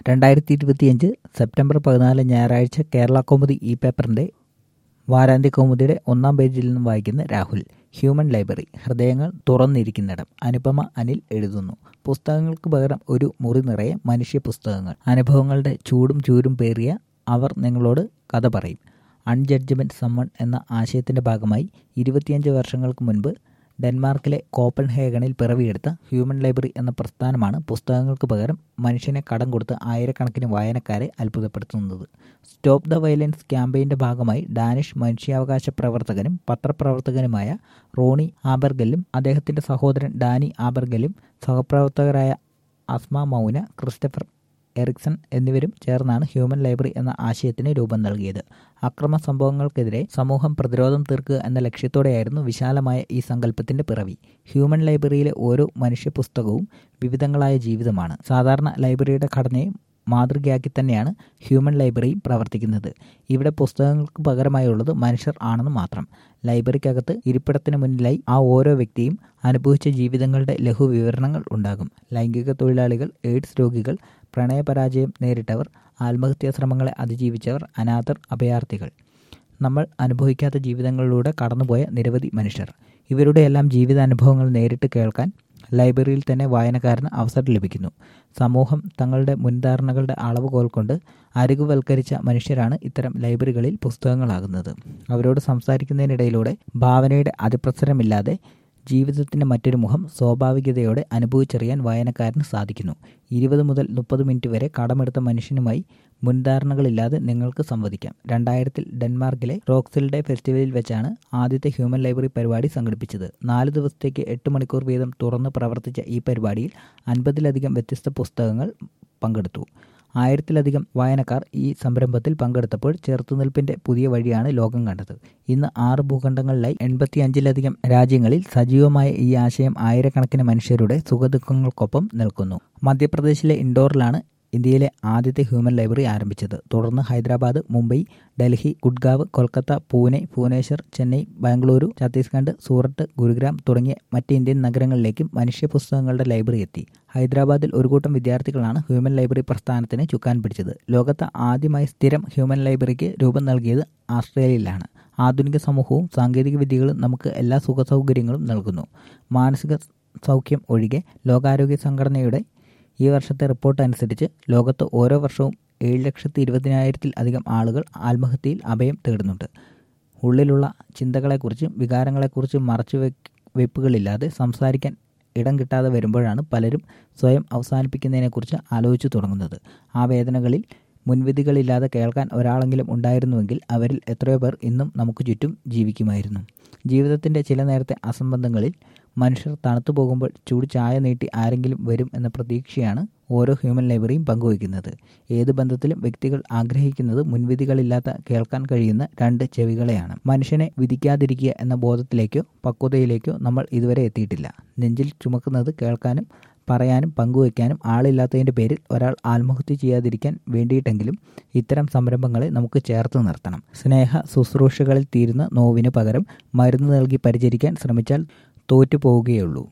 രണ്ടായിരത്തി ഇരുപത്തിയഞ്ച് സെപ്റ്റംബർ പതിനാല് ഞായറാഴ്ച കേരള കൗമുദി ഈ പേപ്പറിൻ്റെ വാരാന്ത്യ കൗമുദിയുടെ ഒന്നാം പേജിൽ നിന്നും വായിക്കുന്ന രാഹുൽ ഹ്യൂമൻ ലൈബ്രറി ഹൃദയങ്ങൾ തുറന്നിരിക്കുന്നിടം അനുപമ അനിൽ എഴുതുന്നു പുസ്തകങ്ങൾക്ക് പകരം ഒരു മുറി നിറയെ മനുഷ്യ പുസ്തകങ്ങൾ അനുഭവങ്ങളുടെ ചൂടും ചൂരും പേറിയ അവർ നിങ്ങളോട് കഥ പറയും അൺജഡ്ജ്മെൻറ്റ് സമ്മൺ എന്ന ആശയത്തിൻ്റെ ഭാഗമായി ഇരുപത്തിയഞ്ച് വർഷങ്ങൾക്ക് മുൻപ് ഡെൻമാർക്കിലെ കോപ്പൻഹേഗണിൽ പിറവിയെടുത്ത ഹ്യൂമൻ ലൈബ്രറി എന്ന പ്രസ്ഥാനമാണ് പുസ്തകങ്ങൾക്ക് പകരം മനുഷ്യനെ കടം കൊടുത്ത് ആയിരക്കണക്കിന് വായനക്കാരെ അത്ഭുതപ്പെടുത്തുന്നത് സ്റ്റോപ്പ് ദ വയലൻസ് ക്യാമ്പയിൻ്റെ ഭാഗമായി ഡാനിഷ് മനുഷ്യാവകാശ പ്രവർത്തകനും പത്രപ്രവർത്തകനുമായ റോണി ആബർഗലും അദ്ദേഹത്തിൻ്റെ സഹോദരൻ ഡാനി ആബർഗലും സഹപ്രവർത്തകരായ അസ്മ മൗന ക്രിസ്റ്റഫർ എറിക്സൺ എന്നിവരും ചേർന്നാണ് ഹ്യൂമൻ ലൈബ്രറി എന്ന ആശയത്തിന് രൂപം നൽകിയത് അക്രമ സംഭവങ്ങൾക്കെതിരെ സമൂഹം പ്രതിരോധം തീർക്കുക എന്ന ലക്ഷ്യത്തോടെയായിരുന്നു വിശാലമായ ഈ സങ്കല്പത്തിന്റെ പിറവി ഹ്യൂമൻ ലൈബ്രറിയിലെ ഓരോ മനുഷ്യ പുസ്തകവും വിവിധങ്ങളായ ജീവിതമാണ് സാധാരണ ലൈബ്രറിയുടെ ഘടനയെ മാതൃകയാക്കി തന്നെയാണ് ഹ്യൂമൻ ലൈബ്രറിയും പ്രവർത്തിക്കുന്നത് ഇവിടെ പുസ്തകങ്ങൾക്ക് പകരമായുള്ളത് മനുഷ്യർ ആണെന്ന് മാത്രം ലൈബ്രറിക്കകത്ത് ഇരിപ്പിടത്തിന് മുന്നിലായി ആ ഓരോ വ്യക്തിയും അനുഭവിച്ച ജീവിതങ്ങളുടെ ലഘു വിവരണങ്ങൾ ഉണ്ടാകും ലൈംഗിക തൊഴിലാളികൾ എയ്ഡ്സ് രോഗികൾ പ്രണയപരാജയം നേരിട്ടവർ ആത്മഹത്യാ ശ്രമങ്ങളെ അതിജീവിച്ചവർ അനാഥർ അഭയാർത്ഥികൾ നമ്മൾ അനുഭവിക്കാത്ത ജീവിതങ്ങളിലൂടെ കടന്നുപോയ നിരവധി മനുഷ്യർ ഇവരുടെയെല്ലാം ജീവിതാനുഭവങ്ങൾ നേരിട്ട് കേൾക്കാൻ ലൈബ്രറിയിൽ തന്നെ വായനക്കാരന് അവസരം ലഭിക്കുന്നു സമൂഹം തങ്ങളുടെ മുൻധാരണകളുടെ അളവുകോൽ കൊണ്ട് അരികുവൽക്കരിച്ച മനുഷ്യരാണ് ഇത്തരം ലൈബ്രറികളിൽ പുസ്തകങ്ങളാകുന്നത് അവരോട് സംസാരിക്കുന്നതിനിടയിലൂടെ ഭാവനയുടെ അതിപ്രസരമില്ലാതെ ജീവിതത്തിൻ്റെ മറ്റൊരു മുഖം സ്വാഭാവികതയോടെ അനുഭവിച്ചറിയാൻ വായനക്കാരന് സാധിക്കുന്നു ഇരുപത് മുതൽ മുപ്പത് മിനിറ്റ് വരെ കടമെടുത്ത മനുഷ്യനുമായി മുൻധാരണകളില്ലാതെ നിങ്ങൾക്ക് സംവദിക്കാം രണ്ടായിരത്തിൽ ഡെൻമാർക്കിലെ റോക്സിൽഡെ ഫെസ്റ്റിവലിൽ വെച്ചാണ് ആദ്യത്തെ ഹ്യൂമൻ ലൈബ്രറി പരിപാടി സംഘടിപ്പിച്ചത് നാല് ദിവസത്തേക്ക് എട്ട് മണിക്കൂർ വീതം തുറന്ന് പ്രവർത്തിച്ച ഈ പരിപാടിയിൽ അൻപതിലധികം വ്യത്യസ്ത പുസ്തകങ്ങൾ പങ്കെടുത്തു ആയിരത്തിലധികം വായനക്കാർ ഈ സംരംഭത്തിൽ പങ്കെടുത്തപ്പോൾ ചെറുത്തുനിൽപ്പിന്റെ പുതിയ വഴിയാണ് ലോകം കണ്ടത് ഇന്ന് ആറ് ഭൂഖണ്ഡങ്ങളിലായി എൺപത്തിയഞ്ചിലധികം രാജ്യങ്ങളിൽ സജീവമായ ഈ ആശയം ആയിരക്കണക്കിന് മനുഷ്യരുടെ സുഖദുഃഖങ്ങൾക്കൊപ്പം നിൽക്കുന്നു മധ്യപ്രദേശിലെ ഇൻഡോറിലാണ് ഇന്ത്യയിലെ ആദ്യത്തെ ഹ്യൂമൻ ലൈബ്രറി ആരംഭിച്ചത് തുടർന്ന് ഹൈദരാബാദ് മുംബൈ ഡൽഹി ഗുഡ്ഗാവ് കൊൽക്കത്ത പൂനെ ഭുവനേശ്വർ ചെന്നൈ ബാംഗ്ലൂരു ഛത്തീസ്ഗഡ് സൂറത്ത് ഗുരുഗ്രാം തുടങ്ങിയ മറ്റ് ഇന്ത്യൻ നഗരങ്ങളിലേക്കും മനുഷ്യ പുസ്തകങ്ങളുടെ ലൈബ്രറി എത്തി ഹൈദരാബാദിൽ ഒരു കൂട്ടം വിദ്യാർത്ഥികളാണ് ഹ്യൂമൻ ലൈബ്രറി പ്രസ്ഥാനത്തിന് ചുക്കാൻ പിടിച്ചത് ലോകത്ത് ആദ്യമായി സ്ഥിരം ഹ്യൂമൻ ലൈബ്രറിക്ക് രൂപം നൽകിയത് ആസ്ട്രേലിയയിലാണ് ആധുനിക സമൂഹവും സാങ്കേതിക വിദ്യകളും നമുക്ക് എല്ലാ സുഖ സൗകര്യങ്ങളും നൽകുന്നു മാനസിക സൗഖ്യം ഒഴികെ ലോകാരോഗ്യ സംഘടനയുടെ ഈ വർഷത്തെ റിപ്പോർട്ട് അനുസരിച്ച് ലോകത്ത് ഓരോ വർഷവും ഏഴ് ലക്ഷത്തി ഇരുപതിനായിരത്തിൽ അധികം ആളുകൾ ആത്മഹത്യയിൽ അഭയം തേടുന്നുണ്ട് ഉള്ളിലുള്ള ചിന്തകളെക്കുറിച്ചും വികാരങ്ങളെക്കുറിച്ചും മറച്ചു വെപ്പുകളില്ലാതെ സംസാരിക്കാൻ ഇടം കിട്ടാതെ വരുമ്പോഴാണ് പലരും സ്വയം അവസാനിപ്പിക്കുന്നതിനെക്കുറിച്ച് ആലോചിച്ചു തുടങ്ങുന്നത് ആ വേദനകളിൽ മുൻവിധികളില്ലാതെ കേൾക്കാൻ ഒരാളെങ്കിലും ഉണ്ടായിരുന്നുവെങ്കിൽ അവരിൽ എത്രയോ പേർ ഇന്നും നമുക്ക് ചുറ്റും ജീവിക്കുമായിരുന്നു ജീവിതത്തിൻ്റെ ചില നേരത്തെ അസംബന്ധങ്ങളിൽ മനുഷ്യർ തണുത്തു പോകുമ്പോൾ ചൂട് ചായ നീട്ടി ആരെങ്കിലും വരും എന്ന പ്രതീക്ഷയാണ് ഓരോ ഹ്യൂമൻ ലൈബ്രറിയും പങ്കുവയ്ക്കുന്നത് ഏത് ബന്ധത്തിലും വ്യക്തികൾ ആഗ്രഹിക്കുന്നത് മുൻവിധികളില്ലാത്ത കേൾക്കാൻ കഴിയുന്ന രണ്ട് ചെവികളെയാണ് മനുഷ്യനെ വിധിക്കാതിരിക്കുക എന്ന ബോധത്തിലേക്കോ പക്വതയിലേക്കോ നമ്മൾ ഇതുവരെ എത്തിയിട്ടില്ല നെഞ്ചിൽ ചുമക്കുന്നത് കേൾക്കാനും പറയാനും പങ്കുവയ്ക്കാനും ആളില്ലാത്തതിൻ്റെ പേരിൽ ഒരാൾ ആത്മഹത്യ ചെയ്യാതിരിക്കാൻ വേണ്ടിയിട്ടെങ്കിലും ഇത്തരം സംരംഭങ്ങളെ നമുക്ക് ചേർത്ത് നിർത്തണം സ്നേഹ ശുശ്രൂഷകളിൽ തീരുന്ന നോവിന് പകരം മരുന്ന് നൽകി പരിചരിക്കാൻ ശ്രമിച്ചാൽ തോറ്റു പോവുകയുള്ളൂ